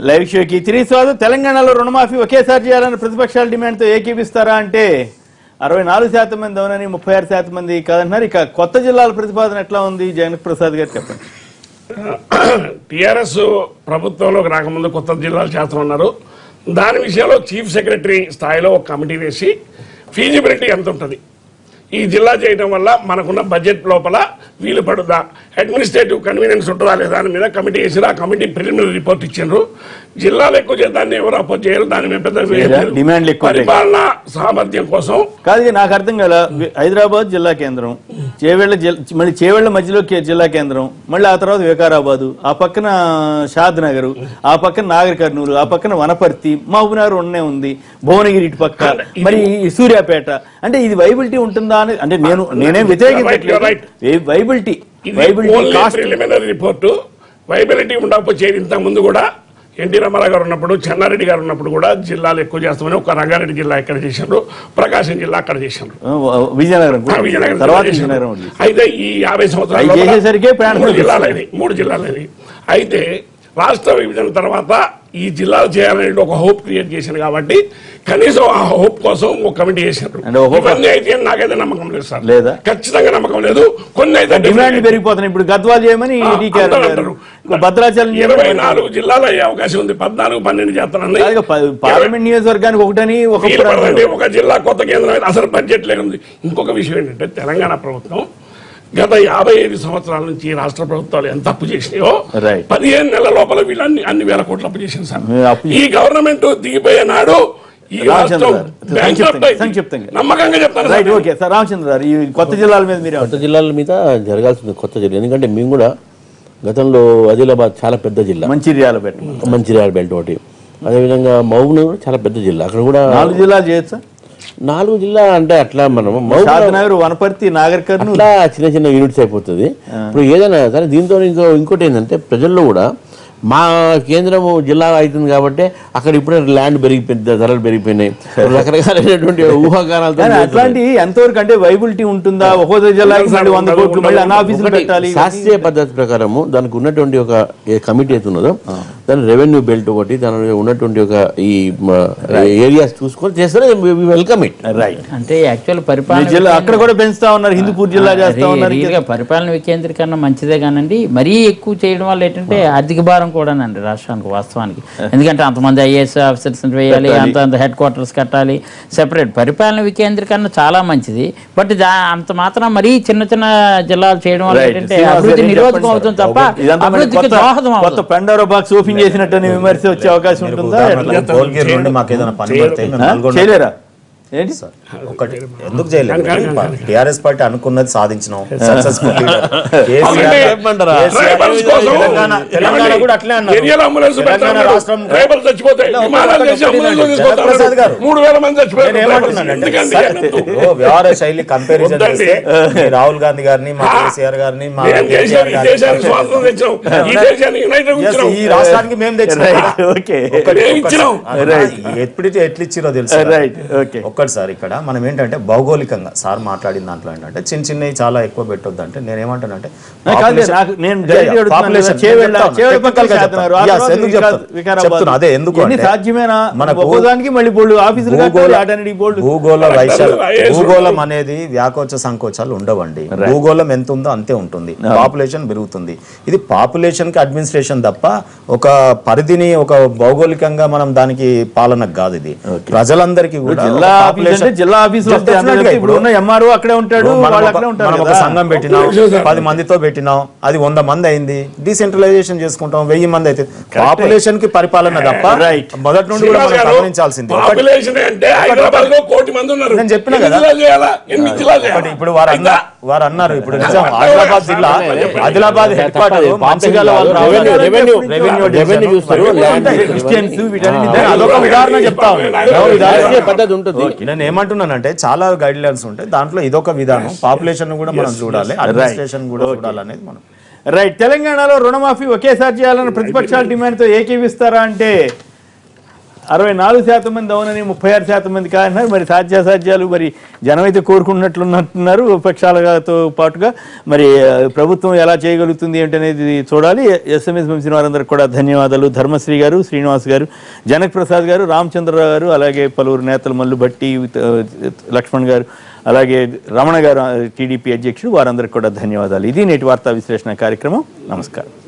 Live షోకి తిరిగి స్వాగతం తెలంగాణలో రుణమాఫీ ఒకేసారి చేయాలని ప్రతిపక్షాల డిమాండ్తో ఏకీపిస్తారా అంటే అరవై నాలుగు శాతం మంది అవునని ముప్పై ఆరు శాతం మంది కాదంటున్నారు ఇక కొత్త జిల్లాల ప్రతిపాదన ఎట్లా ఉంది జగన్ ప్రసాద్ గారు చెప్పండి టిఆర్ఎస్ ప్రభుత్వంలోకి రాకముందు కొత్త జిల్లాలు చేస్తామన్నారు దాని విషయంలో చీఫ్ సెక్రటరీ స్థాయిలో ఒక కమిటీ వేసి ఫీజిబిలిటీ ఎంత ఉంటుంది ఈ జిల్లా చేయడం వల్ల మనకున్న బడ్జెట్ లోపల వీలు పడుదా అడ్మినిస్ట్రేటివ్ కన్వీనియన్స్ ఉంటుందా లేదా దాని మీద కమిటీ వేసి ఆ కమిటీ ప్రిలిమినరీ రిపోర్ట్ ఇచ్చిండ్రు జిల్లాలు ఎక్కువ చేద్దాన్ని ఎవరు అపోజ్ చేయరు దాని మీద పెద్ద లేదా? డిమాండ్లు ఎక్కువ ఉంటాయి. పరిపాలన సామర్థ్యం కోసం కాదు ఇది నాకు అర్థం కదా హైదరాబాద్ జిల్లా కేంద్రం చేవెళ్ల జిల్- మళ్ళీ చేవెళ్ల మధ్యలో కే- జిల్లా కేంద్రం మళ్ళీ ఆ తర్వాత వికారాబాదు ఆ పక్కన షాద్ నగర్ ఆ పక్కన నాగర్ కర్నూలు ఆ పక్కన వనపర్తి మహబూబ్నగర్ ఉన్నే ఉంది భువనగిరి ఇటు పక్క మరి ఈ సూర్యాపేట అంటే ఇది వైబిలిటీ ఉంటుందా అని అంటే నేను నేనేం వ్యతిరేకించట్లేదు right. వైబిలిటీ ఇది viability only cost preliminary report viability ఉండకపోతే ఇంతకు ముందు కూడా ఎన్టీ రామారావు గారు ఉన్నప్పుడు చెన్నారెడ్డి గారు ఉన్నప్పుడు కూడా జిల్లాలు ఎక్కువ చేస్తామని ఒక రంగారెడ్డి జిల్లా ఇక్కడ చేసిండ్రు ప్రకాశం జిల్లా అక్కడ చేసిండ్రు విజయనగరం కూడా. ఆ విజయనగరం తర్వాత జిల్లా చేసిండ్రు. విజయనగరం ఉంది. అయితే ఈ యాభై సంవత్సరాల అవి చేసేసరికే ప్రాణం మూడు జిల్లాలైనవి మూడు జిల్లాలైనవి అయితే రాష్ట్ర విభజన తర్వాత ఈ జిల్లాలు చేయాలనే ఒక హోప్ క్రియేట్ చేసింది కాబట్టి కనీసం ఆ హోప్ కోసం ఒక కమిటీ చేశారు అంటే ఒక hope- ఇవన్నీ అయితే నాకైతే నమ్మకం లేదు సార్ లేదా? ఖచ్చితంగా నమ్మకం లేదు కొన్ని అయితే డిమాండ్ పెరిగిపోతున్నాయి ఇప్పుడు గద్వాల్ చేయమని ఆ, డీకే అంటారు, గారు అంటారు. భద్రాచలం ఇరవై చేయమని నాలుగు జిల్లాలు అయ్యే అవకాశం ఉంది పద్నాలుగు పన్నెండు చేస్తానని అలాగే ప- పార్లమెంట్ నియోజకవర్గానికి ఒకటని వీలు ఒకప్పుడు పడదండి. అన్నారు. ఒక జిల్లా కొత్త కేంద్రం అయితే అసలు బడ్జెట్ లేనుంది ఇంకొక విషయం ఏంటంటే తెలంగాణ ప్రభుత్వం గత యాభై ఐదు సంవత్సరాల నుంచి ఈ రాష్ట్ర ప్రభుత్వాలు ఎంత అప్పు చేసినాయో Right. పదిహేను నెలల లోపల వీళ్ళు అన్ని అన్ని వేల కోట్లు అప్పు చేసింది సార్ ఏ, అప్పు ఈ గవర్నమెంట్ దిగిపోయే నాడు ఈ రామచంద్ర రాష్ట్రం గారు, bankrupt సంక్షిప్తంగా, అయింది. సంక్షిప్తంగా. నమ్మకంగా చెప్తాను right sir. Okay sir Ramachandra garu ఈ కొత్త జిల్లాల మీద మీరు కొత్త జిల్లాల మీద జరగాల్సింది కొత్త జిల్లా ఎందుకంటే మేము కూడా గతంలో ఆదిలాబాద్ చాలా పెద్ద జిల్లా మంచిర్యాల పెట్టండి మంచిర్యాల బెల్ట్ ఒకటి అదేవిధంగా మహబూబ్నగర్ కూడా చాలా పెద్ద జిల్లా అక్కడ కూడా నాలుగు జిల్లాలు చేయొచ్చా నాలుగు జిల్లా అంటే అట్లా మనం మహబూబ్నగర్ షాద్నగర్ వనపర్తి నాగర్ కర్నూలు అట్లా చిన్న చిన్న యూనిట్స్ అయిపోతుంది ఇప్పుడు ఏదైనా సరే దీంతో ఇంకో ఇంకోటి ఏంటంటే ప్రజల్లో కూడా మా కేంద్రము జిల్లా అవుతుంది కాబట్టి అక్కడ ఇప్పుడే ల్యాండ్ పెరిగిపోయింది ధరలు పెరిగిపోయినాయి రకరకాలైనటువంటి ఊహాగానాలతో కానీ అట్లాంటి ఎంతవరకు అంటే వైబిలిటీ ఉంటుందా ఒక్కొక్క జిల్లాకి మళ్ళీ వంద కోట్లు మళ్ళీ అన్న ఆఫీసులు ఒకటి పెట్టాలి శాస్త్రీయ పద్ధతి ప్రకారము దానికి ఉన్నటువంటి ఒక ఏ కమిటీ అయితే ఉన్నదో దాని రెవెన్యూ బెల్ట్ ఒకటి దాని ఉన్నటువంటి ఒక ఈ ఏరియాస్ చూసుకొని చేస్తే వెల్కమ్ ఇట్ రైట్ అంటే యాక్చువల్ మీ పరిపాలన జిల్లా అక్కడ కూడా పెంచుతా ఉన్నారు హిందూపూర్ జిల్లా చేస్తా రీ- ఉన్నారు రీల్గా పరిపాలన వికేంద్రీకరణ మంచిదే కానండి మరీ ఎక్కువ చేయడం వల్ల ఏంటంటే ఆర్థిక భారం కూడానండి రాష్ట్రానికి వాస్తవానికి ఎందుకంటే అంతమంది ఐఏఎస్ ఆఫీసర్స్ వేయాలి అంత అంత హెడ్ క్వార్టర్స్ కట్టాలి సెపరేట్ పరిపాలన వికేంద్రీకరణ చాలా మంచిది బట్ దా అంత మాత్రం మరీ చిన్న చిన్న జిల్లాలు చేయడం వల్ల Right. ఏంటంటే శ్రీనివాస్ అభివృద్ధి గారు నిరోధకం చెప్పండి అవుతుంది సార్. తప్ప ఇదంతా మళ్ళీ అభివృద్ధికి కొత్త- దోహదం కొత్త అవ్వదు పెండోరో బాక్స్ ఓపెన్ చేసినట్టు విమర్శ వచ్చే అవకాశం ఉంటుందా ఎట్లా? ఉదాహరణకు భువనగిరి నుండి మాకు ఏదైనా పని పడితే మేము ఆ? నల్గొండ చేయలేరా ఏంటి ఒకటి ఎందుకు చేయలేదు టిఆర్ఎస్ పార్టీ అనుకున్నది సాధించినాం సక్సెస్ఫుల్ చెప్పమంటారా? ట్రైబల్స్ కోసం తెలంగాణ తెలంగాణ కూడా అట్లే అన్నారు ఏరియాలో అంబులెన్స్ తెలంగాణ పెట్టారు. రాష్ట్రం ట్రైబల్స్ చచ్చిపోతాయి ఇలా విమానాలు ఒక్కొక్కటి చేసి అంబులెన్స్ ఒక్కటి తీసుకొస్తారు. జగప్రసాద్ గారు. మూడు వేల మంది చచ్చిపోయారు నేను ఏమంటున్నానంటే ఎందుకండి? సరే, ఎందుకు? ఓ వ్యవహార శైలి కంపారిజన్ వద్దండి. చేస్తే మీ రాహుల్ గాంధీ గారిని మా కేసీఆర్ గారిని మా మేము కేటీఆర్ దేశానికి ఈ దేశానికి గారిని స్వాతంత్రం తెచ్చాం ఈ దేశానికి యునైటెడ్ Yes, ఉంచినాం ఈ రాష్ట్రానికి మేము తెచ్చినాం రైట్ ఓకే ఒకటి- మేము ఇచ్చినాం. ఒక్కటి- ఎప్పుడు ఎట్లు ఇచ్చిరో తెలుసు రైట్ ఓకే ఒక్కటి సార్ ఇక్కడ మనం ఏంటంటే భౌగోళికంగా సార్ మాట్లాడిన దాంట్లో ఏంటంటే చిన్న చిన్నవి చాలా ఎక్కువ పెట్టొద్దు అంటే నేను ఏమంటానంటే కాదు, నాకు నేను డైరెక్ట్ అడుగుతున్నాను population- కదా, చేవెళ్ళ చెప్తాను, చేవెళ్ళ పక్కన technical గా చేస్తున్నారు. ఆ చెప్తాను. తర్వాత Yes, ఎందుకు వికారా- చెప్తాను? వికారాబాద్. చెప్తున్నా, అదే ఎందుకు ఎన్ని అంటే సాధ్యమేనా మనకు ఒక్కోదానికి మళ్ళీ బోల్డ్ ఆఫీసులు కట్టాలి భూగోళ ఆటనికి బోల్డ్ భూగోళ వైశాల్యం IAS భూగోళం అనేది వ్యాకోచ సంకోచాలు ఉండవండి భూగోళం ఎంత ఉందో అంతే ఉంటుంది పాపులేషన్ పెరుగుతుంది ఇది పాపులేషన్ కి అడ్మినిస్ట్రేషన్ తప్ప ఒక పరిధిని ఒక భౌగోళికంగా మనం దానికి పాలన కాదు ఇది ప్రజలందరికీ కూడా జిల్లా ఒక ఆఫీస్ population- అంటే జిల్లా ఆఫీసులు వస్తాయి Definitely అందులో గా ఇప్పుడు ఉన్న ఎంఆర్ఓ అక్కడే ఉంటాడు ఇప్పుడు మనం వాళ్ళు ఒక- అక్కడే ఉంటారు మనం ఒక కదా. సంఘం పెట్టినాం పది మందితో పెట్టినాం అది వంద మంది అయింది డిసెంట్రలైజేషన్ చేసుకుంటాం వెయ్యి మంది అయితే పాపులేషన్ కి పరిపాలన తప్ప Right. మొదటి నుండి కూడా శ్రీనివాస్ మనం గారు, గమనించాల్సింది ఒకటి- పాపులేషన్ అంటే హైదరాబాద్ లో కోటి మంది ఉన్నారు నేను చెప్పినా ఎన్ని కదా. జిల్లాలు చేయాలా ఎన్ని జిల్లాలు ఒకటి చేయాలా ఇప్పుడు వారు అన్నారు వారు అన్నారు ఇప్పుడు నిజం ఆదిలాబాద్ జిల్లా ఆదిలాబాద్ హెడ్ క్వార్టర్ మంచిర్యాల వాళ్ళు రావాలి. రెవెన్యూ రెవెన్యూ రెవెన్యూ చూస్తారు ల్యాండ్ క్రిస్టియన్స్ వీటన్నిటి నేను అదొక ఉదాహరణ చెప్తా ఉన్నాను శాస్త్రీయ పద్ధతి ఉంటుంది నేను ఏమంటున్నానంటే చాలా గైడ్ లైన్స్ ఉంటాయి దాంట్లో ఇదొక విధానం పాపులేషన్ కూడా మనం చూడాలి అడ్మినిస్ట్రేషన్ కూడా చూడాలనేది మనం రైట్ తెలంగాణలో రుణమాఫీ ఒకేసారి చేయాలని ప్రతిపక్షాల డిమాండ్తో ఏకీవిస్తారా అంటే అరవై నాలుగు శాతం మంది అవునని ముప్పై ఆరు శాతం మంది కాదంటున్నారు మరి సాధ్యాసాధ్యాలు మరి జనం అయితే కోరుకున్నట్లున్నట్టున్నారు విపక్షాలతో పాటుగా మరి ఆ, ప్రభుత్వం ఎలా చేయగలుగుతుంది ఏంటనేది చూడాలి ఎస్ఎంఎస్ పంపిన వారందరికీ కూడా ధన్యవాదాలు ధర్మశ్రీ గారు శ్రీనివాస్ గారు జనక్ ప్రసాద్ గారు రామచంద్రరావు గారు అలాగే పలువురు నేతలు మల్లు భట్టి ఆ, లక్ష్మణ్ గారు అలాగే రమణ గారు టీడీపీ అధ్యక్షుడు వారందరికీ కూడా ధన్యవాదాలు ఇది నేటి వార్తా విశ్లేషణ కార్యక్రమం నమస్కారం